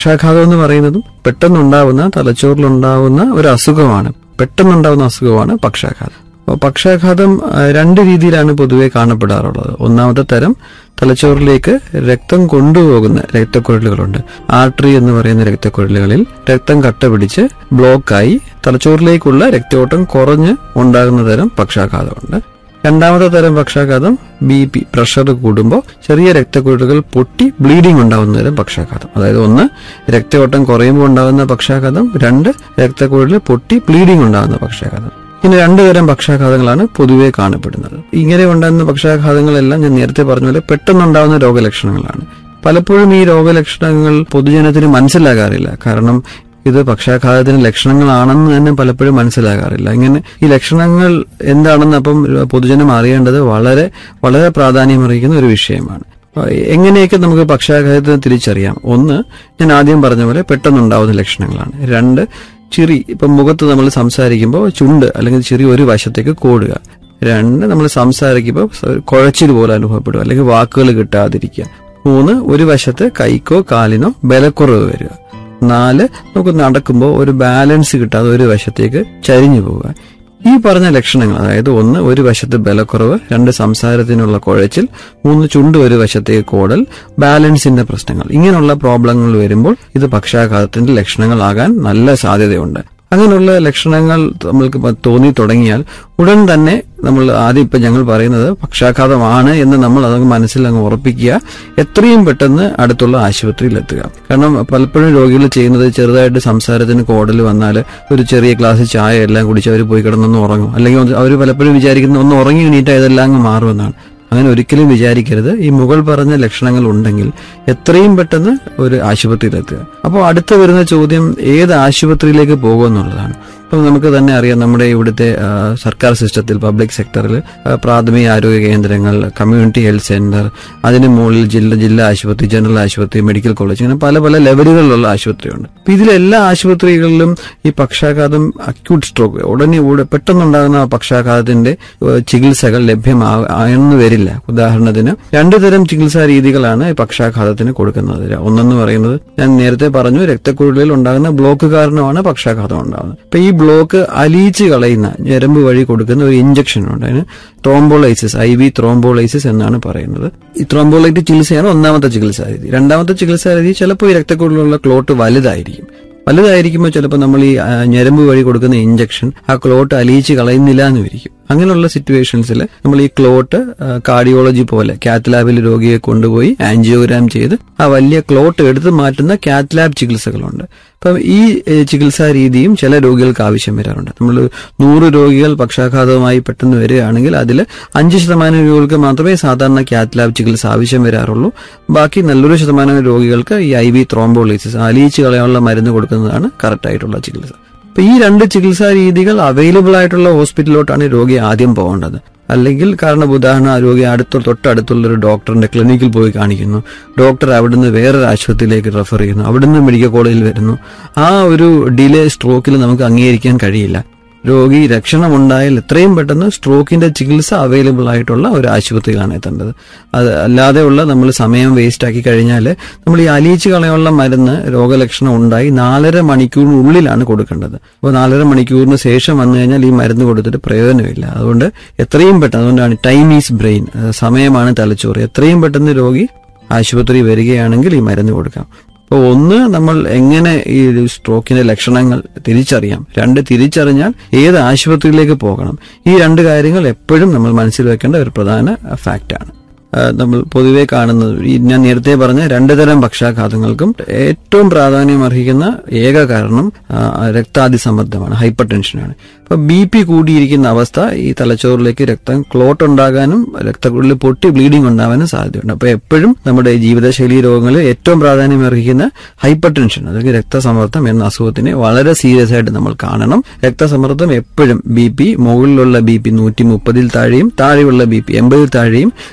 പക്ഷാഘാതം എന്ന് പറയുന്നതും പെട്ടെന്നുണ്ടാവുന്ന തലച്ചോറിലുണ്ടാവുന്ന ഒരു അസുഖമാണ് പെട്ടെന്നുണ്ടാവുന്ന അസുഖമാണ് പക്ഷാഘാതം അപ്പോൾ പക്ഷാഘാതം ആ, രണ്ട് രീതിയിലാണ് പൊതുവെ കാണപ്പെടാറുള്ളത് ഒന്നാമത്തെ തരം തലച്ചോറിലേക്ക് രക്തം കൊണ്ടുപോകുന്ന രക്തക്കുഴലുകളുണ്ട് ആർട്ടറി എന്ന് പറയുന്ന രക്തക്കുഴലുകളിൽ രക്തം കട്ട പിടിച്ച് ബ്ലോക്കായി തലച്ചോറിലേക്കുള്ള രക്തയോട്ടം കുറഞ്ഞ് ഉണ്ടാകുന്ന തരം പക്ഷാഘാതമുണ്ട് രണ്ടാമത്തെ തരം പക്ഷാഘാതം ബി പി പ്രഷർ കൂടുമ്പോൾ ചെറിയ രക്തക്കുഴലുകൾ പൊട്ടി ബ്ലീഡിംഗ് ഉണ്ടാകുന്ന തരം പക്ഷാഘാതം അതായത് ഒന്ന് രക്തയോട്ടം കുറയുമ്പോൾ ഉണ്ടാകുന്ന പക്ഷാഘാതം രണ്ട് രക്തക്കുഴൽ പൊട്ടി ബ്ലീഡിംഗ് ഉണ്ടാകുന്ന പക്ഷാഘാതം ഇങ്ങനെ രണ്ടു തരം പക്ഷാഘാതങ്ങളാണ് പൊതുവെ കാണപ്പെടുന്നത് ഇങ്ങനെ ഉണ്ടാകുന്ന പക്ഷാഘാതങ്ങളെല്ലാം ഞാൻ നേരത്തെ പറഞ്ഞ പോലെ പെട്ടെന്നുണ്ടാകുന്ന രോഗലക്ഷണങ്ങളാണ് പലപ്പോഴും ഈ രോഗലക്ഷണങ്ങൾ പൊതുജനത്തിന് മനസ്സിലാകാറില്ല കാരണം ഇത് പക്ഷാഘാതത്തിന് ലക്ഷണങ്ങളാണെന്ന് തന്നെ പലപ്പോഴും മനസ്സിലാകാറില്ല ഇങ്ങനെ ഈ ലക്ഷണങ്ങൾ എന്താണെന്ന് അപ്പം പൊതുജനം അറിയേണ്ടത് വളരെ വളരെ പ്രാധാന്യമറിയിക്കുന്ന ഒരു വിഷയമാണ് അപ്പൊ എങ്ങനെയൊക്കെ നമുക്ക് പക്ഷാഘാതത്തെ തിരിച്ചറിയാം ഒന്ന് ഞാൻ ആദ്യം പറഞ്ഞ പോലെ പെട്ടെന്നുണ്ടാവുന്ന ലക്ഷണങ്ങളാണ് രണ്ട് ചിറി ഇപ്പം മുഖത്ത് നമ്മൾ സംസാരിക്കുമ്പോൾ ചുണ്ട് അല്ലെങ്കിൽ ചിറി ഒരു വശത്തേക്ക് കോടുക രണ്ട് നമ്മൾ സംസാരിക്കുമ്പോൾ കുഴച്ചിൽ പോലെ അനുഭവപ്പെടുക അല്ലെങ്കിൽ വാക്കുകൾ കിട്ടാതിരിക്കുക മൂന്ന് ഒരു വശത്ത് കൈക്കോ കാലിനോ ബലക്കുറവ് വരിക നാല് നമുക്ക് നടക്കുമ്പോൾ ഒരു ബാലൻസ് കിട്ടാതെ ഒരു വശത്തേക്ക് ചരിഞ്ഞു പോവുക ഈ പറഞ്ഞ ലക്ഷണങ്ങൾ അതായത് ഒന്ന് ഒരു വശത്ത് ബലക്കുറവ് രണ്ട് സംസാരത്തിനുള്ള കുഴച്ചിൽ മൂന്ന് ചുണ്ട് ഒരു വശത്തേക്ക് കോടൽ ബാലൻസിന്റെ പ്രശ്നങ്ങൾ ഇങ്ങനെയുള്ള പ്രോബ്ലങ്ങൾ വരുമ്പോൾ ഇത് പക്ഷാഘാതത്തിന്റെ ലക്ഷണങ്ങളാകാൻ നല്ല സാധ്യതയുണ്ട് അങ്ങനെയുള്ള ലക്ഷണങ്ങൾ നമ്മൾക്ക് ഇപ്പൊ തോന്നി തുടങ്ങിയാൽ ഉടൻ തന്നെ നമ്മൾ ആദ്യം ഇപ്പൊ ഞങ്ങൾ പറയുന്നത് പക്ഷാഘാതമാണ് എന്ന് നമ്മൾ അതങ്ങ് മനസ്സിൽ അങ്ങ് ഉറപ്പിക്കുക എത്രയും പെട്ടെന്ന് അടുത്തുള്ള ആശുപത്രിയിൽ എത്തുക കാരണം പലപ്പോഴും രോഗികൾ ചെയ്യുന്നത് ചെറുതായിട്ട് സംസാരത്തിന് കോടൽ വന്നാൽ ഒരു ചെറിയ ഗ്ലാസ് ചായ എല്ലാം കുടിച്ച് അവർ പോയി കിടന്നൊന്ന് ഉറങ്ങും അല്ലെങ്കിൽ അവർ പലപ്പോഴും വിചാരിക്കുന്ന ഒന്ന് ഉറങ്ങി എണീറ്റാൽ ഇതെല്ലാം അങ്ങ് മാറുമെന്നാണ് അങ്ങനെ ഒരിക്കലും വിചാരിക്കരുത് ഈ മുകൾ പറഞ്ഞ ലക്ഷണങ്ങൾ ഉണ്ടെങ്കിൽ എത്രയും പെട്ടെന്ന് ഒരു ആശുപത്രിയിലെത്തുക അപ്പോൾ അടുത്ത് വരുന്ന ചോദ്യം ഏത് ആശുപത്രിയിലേക്ക് പോകുമെന്നുള്ളതാണ് ഇപ്പം നമുക്ക് തന്നെ അറിയാം നമ്മുടെ ഇവിടുത്തെ ആ, സർക്കാർ സിസ്റ്റത്തിൽ പബ്ലിക് സെക്ടറിൽ ആ, പ്രാഥമിക ആരോഗ്യ കേന്ദ്രങ്ങൾ കമ്മ്യൂണിറ്റി ഹെൽത്ത് സെന്റർ അതിന് മുകളിൽ ജില്ല ജില്ലാ ആശുപത്രി ജനറൽ ആശുപത്രി മെഡിക്കൽ കോളേജ് ഇങ്ങനെ പല പല ലെവലുകളിലുള്ള ആശുപത്രിയുണ്ട് അപ്പൊ ഇതിലെല്ലാ ആശുപത്രികളിലും ഈ പക്ഷാഘാതം അക്യൂട്ട് സ്ട്രോക്ക് ഉടനെ കൂടെ പെട്ടെന്നുണ്ടാകുന്ന ആ പക്ഷാഘാതത്തിന്റെ ഏഹ്, ചികിത്സകൾ ലഭ്യമായെന്ന് വരില്ല ഉദാഹരണത്തിന് രണ്ടു തരം ചികിത്സാ രീതികളാണ് ഈ പക്ഷാഘാതത്തിന് കൊടുക്കുന്നത് ഒന്നെന്ന് പറയുന്നത് ഞാൻ നേരത്തെ പറഞ്ഞു രക്തക്കുഴലിൽ ഉണ്ടാകുന്ന ബ്ലോക്ക് കാരണമാണ് പക്ഷാഘാതം ഉണ്ടാകുന്നത് അപ്പൊ ഈ ബ്ലോക്ക് അലിയിച്ച് കളയുന്ന ഞരമ്പ് വഴി കൊടുക്കുന്ന ഒരു ഇഞ്ചക്ഷൻ ഉണ്ട് അതിന് ത്രോംബോളൈസിസ് ഐ വി ത്രോംബോളൈസിസ് എന്നാണ് പറയുന്നത് ഈ ത്രോംബോളൈറ്റ് ചികിത്സയാണ് ഒന്നാമത്തെ ചികിത്സാ രീതി രണ്ടാമത്തെ ചികിത്സാ രീതി ചിലപ്പോൾ ഈ രക്തക്കുഴലിലുള്ള ക്ലോട്ട് വലുതായിരിക്കും വലുതായിരിക്കുമ്പോൾ ചിലപ്പോൾ നമ്മൾ ഈ ആ, ഞരമ്പ് വഴി കൊടുക്കുന്ന ഇഞ്ചക്ഷൻ ആ ക്ലോട്ട് അലിയിച്ച് കളയുന്നില്ല എന്ന് വരിക്കും അങ്ങനെയുള്ള സിറ്റുവേഷൻസിൽ നമ്മൾ ഈ ക്ലോട്ട് കാർഡിയോളജി പോലെ കാത്ത് ലാബിൽ രോഗിയെ കൊണ്ടുപോയി ആൻജിയോഗ്രാം ചെയ്ത് ആ വലിയ ക്ലോട്ട് എടുത്ത് മാറ്റുന്ന കാത്ത് ലാബ് ചികിത്സകളുണ്ട് അപ്പം ഈ ഏഹ്, ചികിത്സാ രീതിയും ചില രോഗികൾക്ക് ആവശ്യം വരാറുണ്ട് നമ്മൾ നൂറ് രോഗികൾ പക്ഷാഘാതവുമായി പെട്ടെന്ന് വരികയാണെങ്കിൽ അതിൽ അഞ്ച് ശതമാനം രോഗികൾക്ക് മാത്രമേ സാധാരണ കാത്ത് ലാബ് ചികിത്സ ആവശ്യം വരാറുള്ളൂ ബാക്കി നല്ലൊരു ശതമാനം രോഗികൾക്ക് ഈ ഐ വി ത്രോംബോളിസിസ് അലിയിച്ച് കളയാനുള്ള മരുന്ന് കൊടുക്കുന്നതാണ് കറക്റ്റ് ആയിട്ടുള്ള ചികിത്സ അപ്പൊ ഈ രണ്ട് ചികിത്സാ രീതികൾ അവൈലബിൾ ആയിട്ടുള്ള ഹോസ്പിറ്റലിലോട്ടാണ് ഈ രോഗി ആദ്യം പോകേണ്ടത് അല്ലെങ്കിൽ കാരണം ഉദാഹരണം ആ രോഗി അടുത്ത തൊട്ടടുത്തുള്ള ഒരു ഡോക്ടറിന്റെ ക്ലിനിക്കിൽ പോയി കാണിക്കുന്നു ഡോക്ടർ അവിടുന്ന് വേറൊരു ആശുപത്രിയിലേക്ക് റെഫർ ചെയ്യുന്നു അവിടുന്ന് മെഡിക്കൽ കോളേജിൽ വരുന്നു ആ ഒരു ഡിലേ സ്ട്രോക്കിൽ നമുക്ക് അംഗീകരിക്കാൻ കഴിയില്ല രോഗി രക്ഷണമുണ്ടായാൽ എത്രയും പെട്ടെന്ന് സ്ട്രോക്കിന്റെ ചികിത്സ അവൈലബിൾ ആയിട്ടുള്ള ഒരു ആശുപത്രിയിലാണ് എത്തേണ്ടത് അത് അല്ലാതെയുള്ള നമ്മൾ സമയം വേസ്റ്റ് ആക്കി കഴിഞ്ഞാൽ നമ്മൾ ഈ അലിയിച്ച് കളയാനുള്ള മരുന്ന് രോഗലക്ഷണം ഉണ്ടായി നാലര മണിക്കൂറിനുള്ളിലാണ് കൊടുക്കേണ്ടത് അപ്പോൾ നാലര മണിക്കൂറിന് ശേഷം വന്നു കഴിഞ്ഞാൽ ഈ മരുന്ന് കൊടുത്തിട്ട് പ്രയോജനമില്ല അതുകൊണ്ട് എത്രയും പെട്ടെന്ന് അതുകൊണ്ടാണ് ടൈം ഈസ് ബ്രെയിൻ സമയമാണ് തലച്ചോറ് എത്രയും പെട്ടെന്ന് രോഗി ആശുപത്രി വരികയാണെങ്കിൽ ഈ മരുന്ന് കൊടുക്കാം അപ്പോൾ ഒന്ന് നമ്മൾ എങ്ങനെ ഈ ഒരു സ്ട്രോക്കിന്റെ ലക്ഷണങ്ങൾ തിരിച്ചറിയാം രണ്ട് തിരിച്ചറിഞ്ഞാൽ ഏത് ആശുപത്രിയിലേക്ക് പോകണം ഈ രണ്ട് കാര്യങ്ങൾ എപ്പോഴും നമ്മൾ മനസ്സിൽ വെക്കേണ്ട ഒരു പ്രധാന ഫാക്റ്റാണ് നമ്മൾ പൊതുവെ കാണുന്നത് ഈ ഞാൻ നേരത്തെ പറഞ്ഞ രണ്ട് തരം പക്ഷാഘാതങ്ങൾക്കും ഏറ്റവും പ്രാധാന്യം അർഹിക്കുന്ന ഏക കാരണം ആ, രക്താതിസമ്മർദ്ദമാണ് ഹൈപ്പർ ടെൻഷനാണ് അപ്പൊ ബി പി കൂടിയിരിക്കുന്ന അവസ്ഥ ഈ തലച്ചോറിലേക്ക് രക്തം ക്ലോട്ട് ഉണ്ടാകാനും രക്തക്കുഴലിൽ പൊട്ടി ബ്ലീഡിംഗ് ഉണ്ടാവാനും സാധ്യതയുണ്ട് അപ്പൊ എപ്പോഴും നമ്മുടെ ജീവിതശൈലി രോഗങ്ങളിൽ ഏറ്റവും പ്രാധാന്യം അർഹിക്കുന്ന ഹൈപ്പർ ടെൻഷൻ അതായത് രക്തസമ്മർദ്ദം എന്ന അസുഖത്തിനെ വളരെ സീരിയസ് ആയിട്ട് നമ്മൾ കാണണം രക്തസമ്മർദ്ദം എപ്പോഴും ബി പി മുകളിലുള്ള ബി പി നൂറ്റി മുപ്പതിൽ താഴെയും താഴെയുള്ള ബി പി എൺപതിൽ താഴെയും ക്രമീകരിക്കും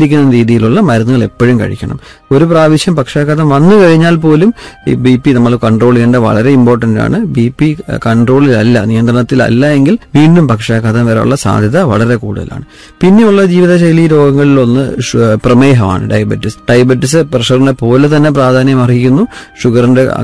ക്രമീകരിക്കുന്ന രീതിയിലുള്ള മരുന്നുകൾ എപ്പോഴും കഴിക്കണം ഒരു പ്രാവശ്യം പക്ഷാഘാതം വന്നു കഴിഞ്ഞാൽ പോലും ഈ ബി പി നമ്മൾ കൺട്രോൾ ചെയ്യേണ്ട വളരെ ഇമ്പോർട്ടന്റ് ആണ് ബി പി കൺട്രോളിലല്ല നിയന്ത്രണത്തിലല്ല എങ്കിൽ വീണ്ടും പക്ഷാഘാതം വരാനുള്ള സാധ്യത വളരെ കൂടുതലാണ് പിന്നെയുള്ള ജീവിതശൈലി രോഗങ്ങളിലൊന്ന് ഷു- പ്രമേഹമാണ് ഡയബറ്റിസ് ഡയബറ്റിസ് പ്രഷറിനെ പോലെ തന്നെ പ്രാധാന്യം അർഹിക്കുന്നു ഷുഗറിന്റെ